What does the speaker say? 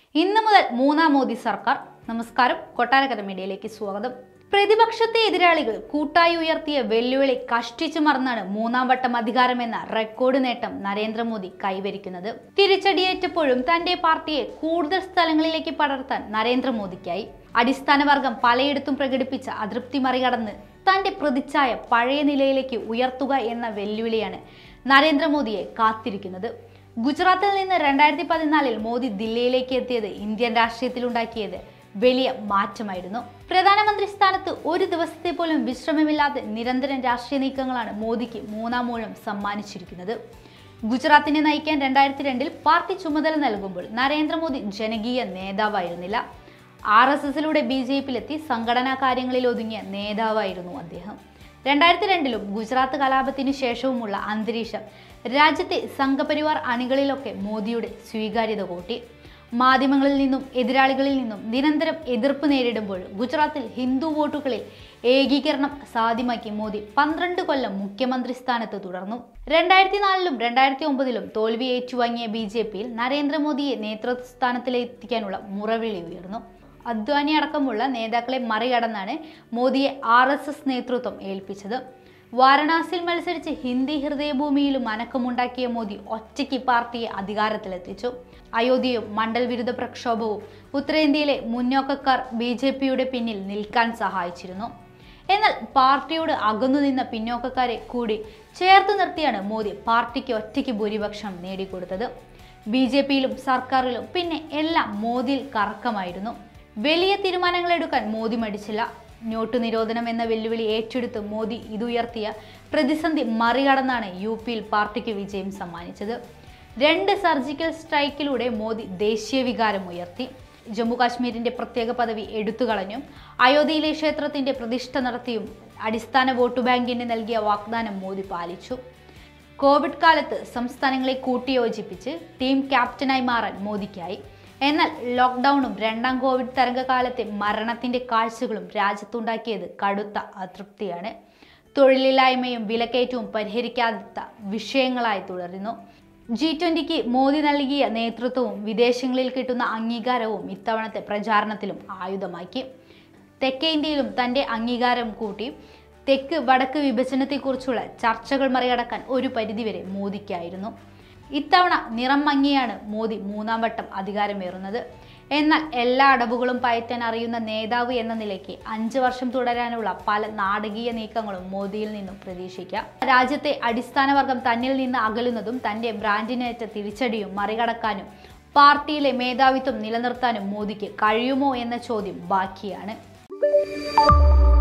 ഇന്ന് മുതൽ മൂന്നാം മോദി സർക്കാർ നമസ്കാരം കൊട്ടാരക്കര മീഡിയയിലേക്ക് സ്വാഗതം പ്രതിപക്ഷത്തെ എതിരാളികൾ കൂട്ടായി ഉയർത്തിയ വെല്ലുവിളി കഷ്ടിച്ചു മറന്നാണ് മൂന്നാം വട്ടം അധികാരമെന്ന റെക്കോർഡ് നേട്ടം നരേന്ദ്രമോദി കൈവരിക്കുന്നത് തിരിച്ചടിയേറ്റപ്പോഴും തന്റെ പാർട്ടിയെ കൂടുതൽ സ്ഥലങ്ങളിലേക്ക് പടർത്താൻ നരേന്ദ്രമോദിക്കായി അടിസ്ഥാന വർഗം പലയിടത്തും പ്രകടിപ്പിച്ച അതൃപ്തി മറികടന്ന് തന്റെ പ്രതിച്ഛായ പഴയ നിലയിലേക്ക് ഉയർത്തുക എന്ന വെല്ലുവിളിയാണ് നരേന്ദ്രമോദിയെ കാത്തിരിക്കുന്നത് ഗുജറാത്തിൽ നിന്ന് രണ്ടായിരത്തി പതിനാലിൽ മോദി ദില്ലിയിലേക്ക് എത്തിയത് ഇന്ത്യൻ രാഷ്ട്രീയത്തിലുണ്ടാക്കിയത് വലിയ മാറ്റമായിരുന്നു പ്രധാനമന്ത്രി സ്ഥാനത്ത് ഒരു ദിവസത്തെ പോലും വിശ്രമമില്ലാതെ നിരന്തരം രാഷ്ട്രീയ നീക്കങ്ങളാണ് മോദിക്ക് മൂന്നാം മൂഴം സമ്മാനിച്ചിരിക്കുന്നത് ഗുജറാത്തിനെ നയിക്കാൻ രണ്ടായിരത്തി രണ്ടിൽ പാർട്ടി ചുമതല നൽകുമ്പോൾ നരേന്ദ്രമോദി ജനകീയ നേതാവായിരുന്നില്ല ആർ എസ് എസിലൂടെ ബി ജെ പിയിലെത്തി സംഘടനാ കാര്യങ്ങളിൽ ഒതുങ്ങിയ നേതാവായിരുന്നു അദ്ദേഹം രണ്ടായിരത്തി രണ്ടിലും ഗുജറാത്ത് കലാപത്തിന് ശേഷവുമുള്ള അന്തരീക്ഷം രാജ്യത്തെ സംഘപരിവാർ അണികളിലൊക്കെ മോദിയുടെ സ്വീകാര്യത കൂട്ടി മാധ്യമങ്ങളിൽ നിന്നും എതിരാളികളിൽ നിന്നും നിരന്തരം എതിർപ്പ് നേരിടുമ്പോൾ ഗുജറാത്തിൽ ഹിന്ദു വോട്ടുകളിൽ ഏകീകരണം സാധ്യമാക്കി മോദി പന്ത്രണ്ട് കൊല്ലം മുഖ്യമന്ത്രി സ്ഥാനത്ത് തുടർന്നു രണ്ടായിരത്തി നാലിലും രണ്ടായിരത്തി ഒമ്പതിലും തോൽവി ഏറ്റുവാങ്ങിയ ബി ജെ പിയിൽ നരേന്ദ്രമോദിയെ നേതൃസ്ഥാനത്തിലെത്തിക്കാനുള്ള മുറവിളി ഉയർന്നു അദ്വാനി അടക്കമുള്ള നേതാക്കളെ മറികടന്നാണ് മോദിയെ ആർ എസ് എസ് നേതൃത്വം ഏൽപ്പിച്ചത് വാരണാസിയിൽ മത്സരിച്ച് ഹിന്ദി ഹൃദയഭൂമിയിലും അനക്കമുണ്ടാക്കിയ മോദി ഒറ്റയ്ക്ക് പാർട്ടിയെ അധികാരത്തിലെത്തിച്ചു അയോധ്യയും മണ്ഡൽ വിരുദ്ധ പ്രക്ഷോഭവും ഉത്തരേന്ത്യയിലെ മുന്നോക്കക്കാർ ബി ജെ പിയുടെ പിന്നിൽ നിൽക്കാൻ സഹായിച്ചിരുന്നു എന്നാൽ പാർട്ടിയോട് അകന്നു നിന്ന പിന്നോക്കക്കാരെ കൂടി ചേർത്ത് നിർത്തിയാണ് മോദി പാർട്ടിക്ക് ഒറ്റയ്ക്ക് ഭൂരിപക്ഷം നേടിക്കൊടുത്തത് ബി ജെ പിയിലും സർക്കാരിലും പിന്നെ എല്ലാം മോദിയിൽ കറക്കമായിരുന്നു വലിയ തീരുമാനങ്ങൾ എടുക്കാൻ മോദി മടിച്ചില്ല നോട്ട് നിരോധനം എന്ന വെല്ലുവിളി ഏറ്റെടുത്ത് മോദി ഇതുയർത്തിയ പ്രതിസന്ധി മറികടന്നാണ് യു പിയിൽ പാർട്ടിക്ക് വിജയം സമ്മാനിച്ചത് രണ്ട് സർജിക്കൽ സ്ട്രൈക്കിലൂടെ മോദി ദേശീയ വികാരം ഉയർത്തി ജമ്മു കാശ്മീരിന്റെ പ്രത്യേക പദവി എടുത്തുകളഞ്ഞും അയോധ്യയിലെ ക്ഷേത്രത്തിന്റെ പ്രതിഷ്ഠ നടത്തിയും അടിസ്ഥാന വോട്ട് ബാങ്കിന് നൽകിയ വാഗ്ദാനം മോദി പാലിച്ചു കോവിഡ് കാലത്ത് സംസ്ഥാനങ്ങളെ കൂട്ടിയോജിപ്പിച്ച് ടീം ക്യാപ്റ്റനായി മാറാൻ മോദിക്കായി എന്നാൽ ലോക്ക്ഡൌണും രണ്ടാം കോവിഡ് തരംഗകാലത്തെ മരണത്തിന്റെ കാഴ്ചകളും രാജ്യത്തുണ്ടാക്കിയത് കടുത്ത അതൃപ്തിയാണ് തൊഴിലില്ലായ്മയും വിലക്കയറ്റവും പരിഹരിക്കാത്ത വിഷയങ്ങളായി തുടരുന്നു ജി ട്വന്റിക്ക് മോദി നൽകിയ നേതൃത്വവും വിദേശങ്ങളിൽ കിട്ടുന്ന അംഗീകാരവും ഇത്തവണത്തെ പ്രചാരണത്തിലും ആയുധമാക്കി തെക്കേ ഇന്ത്യയിലും തന്റെ അംഗീകാരം കൂട്ടി തെക്ക് വടക്ക് വിഭജനത്തെക്കുറിച്ചുള്ള ചർച്ചകൾ മറികടക്കാൻ ഒരു പരിധിവരെ മോദിക്കായിരുന്നു ഇത്തവണ നിറം മങ്ങിയാണ് മോദി മൂന്നാം വട്ടം അധികാരമേറുന്നത് എന്നാൽ എല്ലാ അടവുകളും പയറ്റാൻ അറിയുന്ന നേതാവ് എന്ന നിലയ്ക്ക് അഞ്ച് വർഷം തുടരാനുള്ള പല നാടകീയ നീക്കങ്ങളും മോദിയിൽ നിന്നും പ്രതീക്ഷിക്കാം രാജ്യത്തെ അടിസ്ഥാന വർഗം തന്നിൽ നിന്ന് അകലുന്നതും തന്റെ ബ്രാൻഡിനേറ്റ തിരിച്ചടിയും മറികടക്കാനും പാർട്ടിയിലെ മേധാവിത്വം നിലനിർത്താനും മോദിക്ക് കഴിയുമോ എന്ന ചോദ്യം ബാക്കിയാണ്